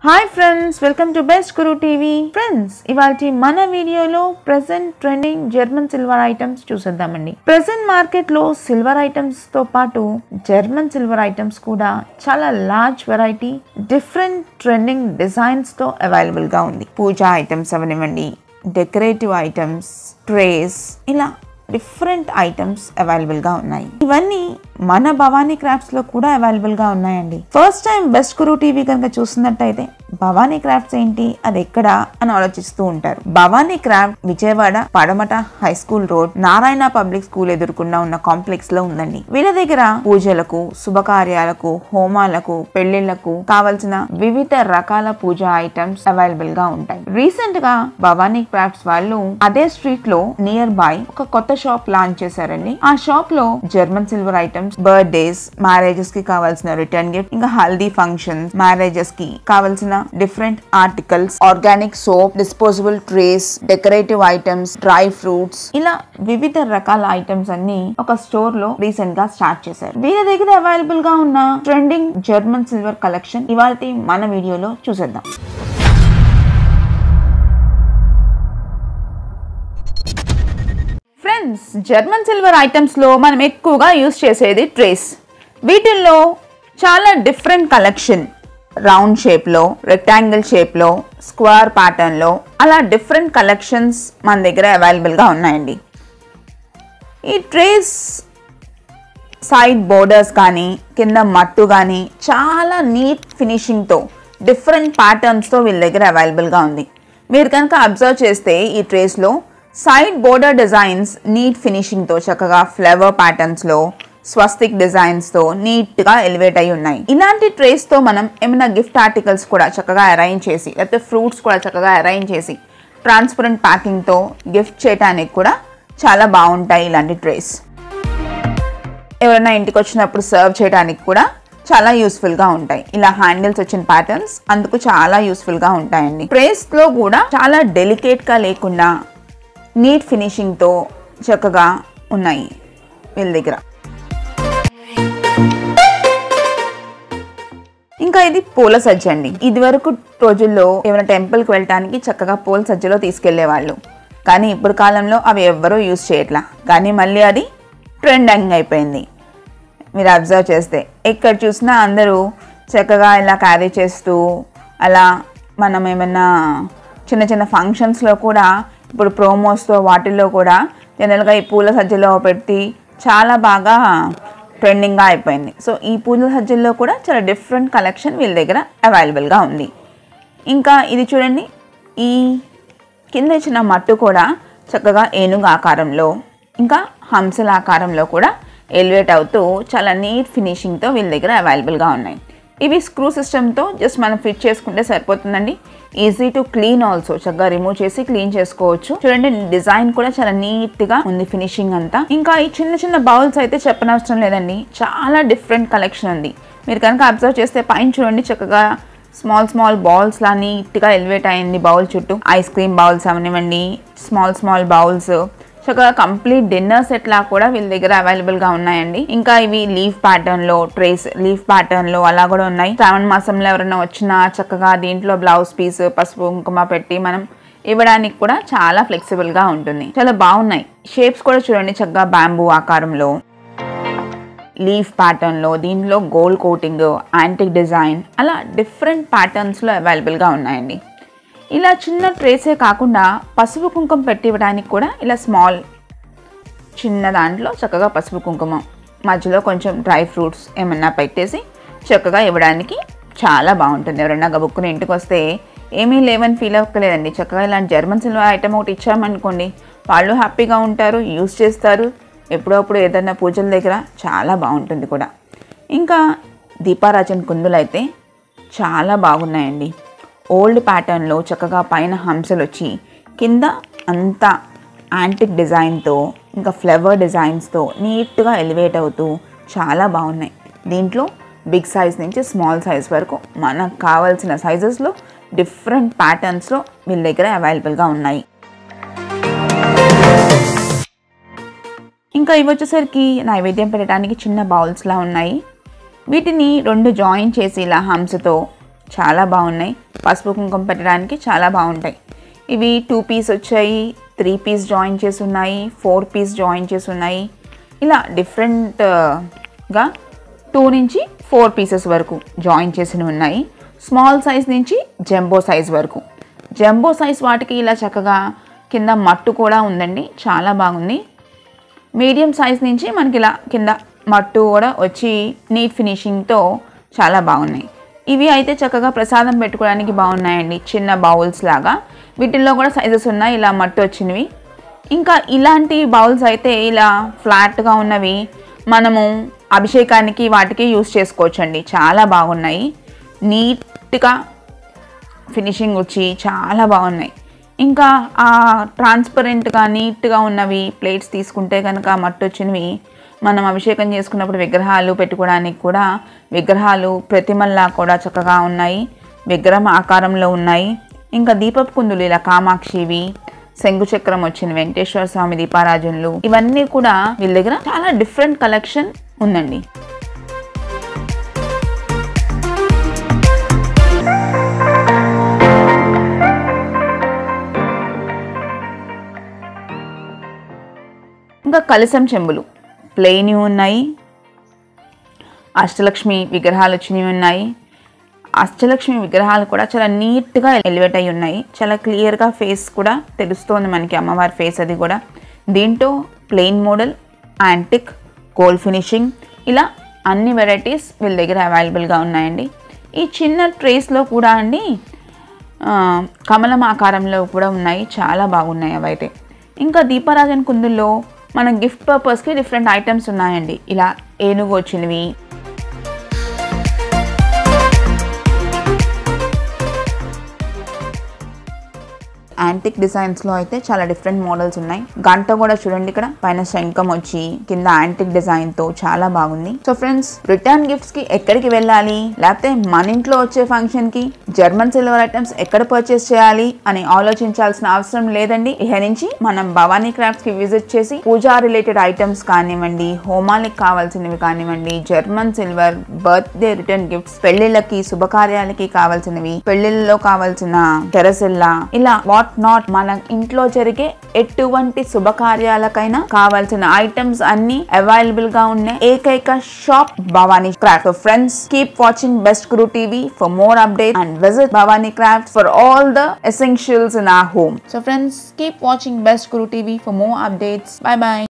Hi friends welcome to best guru TV friends ఇవాళ మన వీడియోలో present trending German silver items చూసేద్దామండి present market లో సిల్వర్ ఐటమ్స్ తో పాటు జర్మన్ సిల్వర్ ఐటమ్స్ కూడా చాలా large variety different trending designs తో అవైలబుల్ గా ఉంది పూజా ఐటమ్స్ అవనివ్వండి డెకరేటివ్ ఐటమ్స్ ట్రేస్ ఇలా డిఫరెంట్ ఐటమ్స్ అవైలబుల్ గా ఉన్నాయి ఇవన్నీ మన భవానీ క్రాఫ్ట్స్ లో కూడా అవైలబుల్ గా ఉన్నాయండి first time best guru TV కనుక చూస్తున్నట్టయితే భవానీ క్రాఫ్ట్స్ ఏంటి అది ఎక్కడ అని ఆలోచిస్తూ ఉంటారు Bhavani craft Vijayawada Padamata high school road Narayana public school ఎదుర్కొన్న ఉన్న కాంప్లెక్స్ లో ఉందండి వీళ్ళ దగ్గర పూజలకు శుభకార్యాలకు హోమాలకు పెళ్లిళ్లకు కావలసిన వివిధ రకాల పూజా ఐటమ్స్ అవైలబుల్ గా ఉంటాయి రీసెంట్ గా భవానీ క్రాఫ్ట్స్ వాళ్ళు అదే స్ట్రీట్ లో నియర్ బై ఒక కొత్త షాప్ లాంచ్ చేశారండి ఆ షాప్ లో German silver items birthdays marriages కి కావాల్సిన రిటర్న్ గిఫ్ట్ ఇంకా హల్దీ ఫంక్షన్స్ మ్యారేజెస్ కి కావాల్సిన different articles organic soap disposable trays decorative items dry fruits ఇలా వివిధ రకాల ఐటమ్స్ అన్ని ఒక స్టోర్ లో రీసెంట్ గా స్టార్ట్ చేశారు వీరి దగ్గర అవైలబుల్ గా ఉన్న ట్రెండింగ్ జర్మన్ సిల్వర్ కలెక్షన్ ఇవాళ మన వీడియోలో చూసేద్దాం ఫ్రెండ్స్ జర్మన్ సిల్వర్ ఐటమ్స్లో మనం ఎక్కువగా యూస్ చేసేది ట్రేస్ వీటిల్లో చాలా డిఫరెంట్ కలెక్షన్ రౌండ్ షేప్లో రెక్టాంగిల్ షేప్లో స్క్వేర్ ప్యాటర్న్లో అలా డిఫరెంట్ కలెక్షన్స్ మన దగ్గర అవైలబుల్గా ఉన్నాయండి ఈ ట్రేస్ సైడ్ బోర్డర్స్ కానీ కింద మట్టు కానీ చాలా నీట్ ఫినిషింగ్తో డిఫరెంట్ ప్యాటర్న్స్తో వీళ్ళ దగ్గర అవైలబుల్గా ఉంది మీరు కనుక అబ్జర్వ్ చేస్తే ఈ ట్రేస్లో సైడ్ బోర్డర్ డిజైన్స్ నీట్ ఫినిషింగ్తో చక్కగా ఫ్లవర్ ప్యాటర్న్స్లో స్వస్తిక్ డిజైన్స్తో నీట్గా ఎలివేట్ అయి ఉన్నాయి ఇలాంటి ట్రేస్తో మనం ఏమైనా గిఫ్ట్ ఆర్టికల్స్ కూడా చక్కగా అరేంజ్ చేసి లేకపోతే ఫ్రూట్స్ కూడా చక్కగా అరేంజ్ చేసి ట్రాన్స్పరెంట్ ప్యాకింగ్తో గిఫ్ట్ చేయడానికి కూడా చాలా బాగుంటాయి ఇలాంటి ట్రేస్ ఎవరైనా ఇంటికి వచ్చినప్పుడు సర్వ్ చేయడానికి కూడా చాలా యూస్ఫుల్ గా ఉంటాయి ఇలా హ్యాండిల్స్ వచ్చిన ప్యాటర్న్స్ అందుకు చాలా యూస్ఫుల్ గా ఉంటాయండి ట్రేస్ లో కూడా చాలా డెలికేట్ గా లేకుండా నీట్ ఫినిషింగ్ తో చక్కగా ఉన్నాయి వీళ్ళ దగ్గర ఇంకా ఇది పూల సజ్జ అండి ఇది వరకు రోజుల్లో ఏమైనా టెంపుల్కి వెళ్ళటానికి చక్కగా పూల సజ్జలో తీసుకెళ్లేవాళ్ళు కానీ ఇప్పుడు కాలంలో అవి ఎవ్వరూ యూజ్ చేయట్లా కానీ మళ్ళీ అది ట్రెండింగ్ అయిపోయింది మీరు అబ్జర్వ్ చేస్తే ఎక్కడ చూసినా అందరూ చక్కగా ఇలా క్యారీ చేస్తూ అలా మనం ఏమైనా చిన్న చిన్న ఫంక్షన్స్లో కూడా ఇప్పుడు ప్రోమోస్తో వాటిల్లో కూడా జనరల్గా ఈ పూల సజ్జలో పెట్టి చాలా బాగా ట్రెండింగ్గా అయిపోయింది సో ఈ పూల సజ్జల్లో కూడా చాలా డిఫరెంట్ కలెక్షన్ వీళ్ళ దగ్గర అవైలబుల్గా ఉంది ఇంకా ఇది చూడండి ఈ కింద ఇచ్చిన మట్టు కూడా చక్కగా ఏనుగు ఆకారంలో ఇంకా హంసల ఆకారంలో కూడా ఎలివేట్ అవుతూ చాలా నీట్ ఫినిషింగ్తో వీళ్ళ దగ్గర అవైలబుల్గా ఉన్నాయి ఇవి స్క్రూ సిస్టమ్తో జస్ట్ మనం ఫిట్ చేసుకుంటే సరిపోతుందండి ఈజీ టు క్లీన్ ఆల్సో చక్కగా రిమూవ్ చేసి క్లీన్ చేసుకోవచ్చు చూడండి డిజైన్ కూడా చాలా నీట్గా ఉంది ఫినిషింగ్ అంతా ఇంకా ఈ చిన్న చిన్న బౌల్స్ అయితే చెప్పనవసరం లేదండి చాలా డిఫరెంట్ కలెక్షన్ ఉంది మీరు కనుక అబ్జర్వ్ చేస్తే పైన చూడండి చక్కగా స్మాల్ స్మాల్ బాల్స్ లా నీట్గా ఎలివేట్ అయింది బౌల్ చుట్టూ ఐస్ క్రీమ్ బౌల్స్ అవనివ్వండి స్మాల్ స్మాల్ బౌల్స్ చక్కగా కంప్లీట్ డిన్నర్ సెట్ లా కూడా వీళ్ళ దగ్గర అవైలబుల్ గా ఉన్నాయండి ఇంకా ఇవి లీఫ్ ప్యాటర్న్ లో ట్రేస్ లీఫ్ ప్యాటర్న్ లో అలా కూడా ఉన్నాయి శ్రావణ మాసంలో ఎవరైనా వచ్చినా చక్కగా దీంట్లో బ్లౌజ్ పీస్ పసుపు కుంకుమ పెట్టి మనం ఇవ్వడానికి కూడా చాలా ఫ్లెక్సిబుల్ గా ఉంటుంది చాలా బాగున్నాయి షేప్స్ కూడా చూడండి చక్కగా బ్యాంబూ ఆకారంలో లీఫ్ ప్యాటర్న్లో దీంట్లో గోల్డ్ కోటింగ్ యాంటిక్ డిజైన్ అలా డిఫరెంట్ ప్యాటర్న్స్లో అవైలబుల్గా ఉన్నాయండి ఇలా చిన్న ట్రేసే కాకుండా పసుపు కుంకుమ పెట్టి ఇవ్వడానికి కూడా ఇలా స్మాల్ చిన్న దాంట్లో చక్కగా పసుపు కుంకుమ మధ్యలో కొంచెం డ్రై ఫ్రూట్స్ ఏమన్నా పెట్టేసి చక్కగా ఇవ్వడానికి చాలా బాగుంటుంది ఎవరైనా గబుక్కుని ఇంటికి వస్తే ఏమీ లేవని ఫీల్ అవ్వలేదండి చక్కగా ఇలాంటి జర్మన్ సిల్వర్ ఐటమ్ ఒకటి ఇచ్చామనుకోండి వాళ్ళు హ్యాపీగా ఉంటారు యూస్ చేస్తారు ఎప్పుడప్పుడు ఏదైనా పూజల దగ్గర చాలా బాగుంటుంది కూడా ఇంకా దీపారాజన్ కుందులు అయితే చాలా బాగున్నాయండి ఓల్డ్ ప్యాటర్న్లో చక్కగా పైన హంసలు వచ్చి కింద అంతా యాంటిక్ డిజైన్తో ఇంకా ఫ్లవర్ డిజైన్స్తో నీట్గా ఎలివేట్ అవుతూ చాలా బాగున్నాయి దీంట్లో బిగ్ సైజ్ నుంచి స్మాల్ సైజ్ వరకు మనకు కావాల్సిన సైజెస్లో డిఫరెంట్ ప్యాటర్న్స్లో వీళ్ళ దగ్గర అవైలబుల్గా ఉన్నాయి ఇంకా ఇవి వచ్చేసరికి నైవేద్యం పెట్టడానికి చిన్న బౌల్స్లా ఉన్నాయి వీటిని రెండు జాయిన్ చేసి ఇలా హంసతో చాలా బాగున్నాయి పసుపు కుంకుమ పెట్టడానికి చాలా బాగుంటాయి ఇవి టూ పీస్ వచ్చాయి త్రీ పీస్ జాయిన్ చేసి ఉన్నాయి ఫోర్ పీస్ జాయిన్ చేసి ఉన్నాయి ఇలా డిఫరెంట్గా టూ నుంచి ఫోర్ పీసెస్ వరకు జాయిన్ చేసినవి ఉన్నాయి స్మాల్ సైజ్ నుంచి జంబో సైజ్ వరకు జంబో సైజ్ వాటికి ఇలా చక్కగా కింద మట్టు కూడా ఉందండి చాలా బాగుంది మీడియం సైజ్ నుంచి మనకి ఇలా కింద మట్టు కూడా వచ్చి నీట్ ఫినిషింగ్తో చాలా బాగున్నాయి ఇవి అయితే చక్కగా ప్రసాదం పెట్టుకోవడానికి బాగున్నాయండి చిన్న బౌల్స్ లాగా వీటిల్లో కూడా సైజెస్ ఉన్నాయి ఇలా మట్టు వచ్చినవి ఇంకా ఇలాంటి బౌల్స్ అయితే ఇలా ఫ్లాట్గా ఉన్నవి మనము అభిషేకానికి వాటికి యూస్ చేసుకోవచ్చండి చాలా బాగున్నాయి నీట్గా ఫినిషింగ్ వచ్చి చాలా బాగున్నాయి ఇంకా ఆ ట్రాన్స్పరెంట్గా నీట్గా ఉన్నవి ప్లేట్స్ తీసుకుంటే కనుక మట్టి వచ్చినవి మనం అభిషేకం చేసుకున్నప్పుడు విగ్రహాలు పెట్టుకోవడానికి కూడా విగ్రహాలు ప్రతిమల్లా కూడా చక్కగా ఉన్నాయి విగ్రహం ఆకారంలో ఉన్నాయి ఇంకా దీపపు కుందులు ఇలా కామాక్షివి శంకు చక్రం వచ్చిన వెంకటేశ్వర స్వామి దీపారాజులు ఇవన్నీ కూడా వీళ్ళ దగ్గర చాలా డిఫరెంట్ కలెక్షన్ ఉందండి ఇంకా కలశం చెంబులు ప్లెయిన్ ఉన్నాయి అష్టలక్ష్మి విగ్రహాలు వచ్చినవి ఉన్నాయి అష్టలక్ష్మి విగ్రహాలు కూడా చాలా నీట్గా ఎలివేట్ అయి ఉన్నాయి చాలా క్లియర్గా ఫేస్ కూడా తెలుస్తోంది మనకి అమ్మవారి ఫేస్ అది కూడా దీంట్లో plain model antique gold finishing ఇలా అన్ని వెరైటీస్ వీళ్ళ దగ్గర అవైలబుల్గా ఉన్నాయండి ఈ చిన్న ట్రేస్లో కూడా అండి ఆ, కమలం ఆకారంలో కూడా ఉన్నాయి చాలా బాగున్నాయి అవైతే ఇంకా దీపారాజన్ కుందుల్లో మన గిఫ్ట్ పర్పస్కి డిఫరెంట్ ఐటమ్స్ ఉన్నాయండి ఇలా ఏనుగు వచ్చినవి యాంటిక్ డిజైన్స్లో అయితే చాలా డిఫరెంట్ మోడల్స్ ఉన్నాయి గంట కూడా చూడండి ఇక్కడ పైన శంఖం వచ్చి కింద యాంటిక్ డిజైన్తో చాలా బాగుంది సో ఫ్రెండ్స్ రిటర్న్ గిఫ్ట్స్కి ఎక్కడికి వెళ్ళాలి లేకపోతే మన ఇంట్లో వచ్చే ఫంక్షన్కి జర్మన్ సిల్వర్ ఐటమ్స్ ఎక్కడ పర్చేస్ చేయాలి అని ఆలోచించాల్సిన అవసరం లేదండి ఇక నుంచి మనం భవానీ క్రాఫ్ట్స్ కి విజిట్ చేసి పూజా రిలేటెడ్ ఐటమ్స్ కానివ్వండి హోమాలకి కావాల్సినవి కానివ్వండి German silver birthday return gifts పెళ్లిళ్ళకి శుభకార్యాలకి కావాల్సినవి పెళ్లిళ్ళలో కావాల్సిన తెరసిల్లా ఇలా వాట్ నాట్ మన ఇంట్లో జరిగే ఎటువంటి శుభకార్యాలకైనా కావాల్సిన ఐటమ్స్ అన్ని అవైలబుల్ గా ఉన్న ఏకైక shop Bhavani craft friends keep watching best guru TV for more update and visit Bhavani craft for all the essentials in our home. So friends, keep watching Best Guru TV for more updates. Bye bye.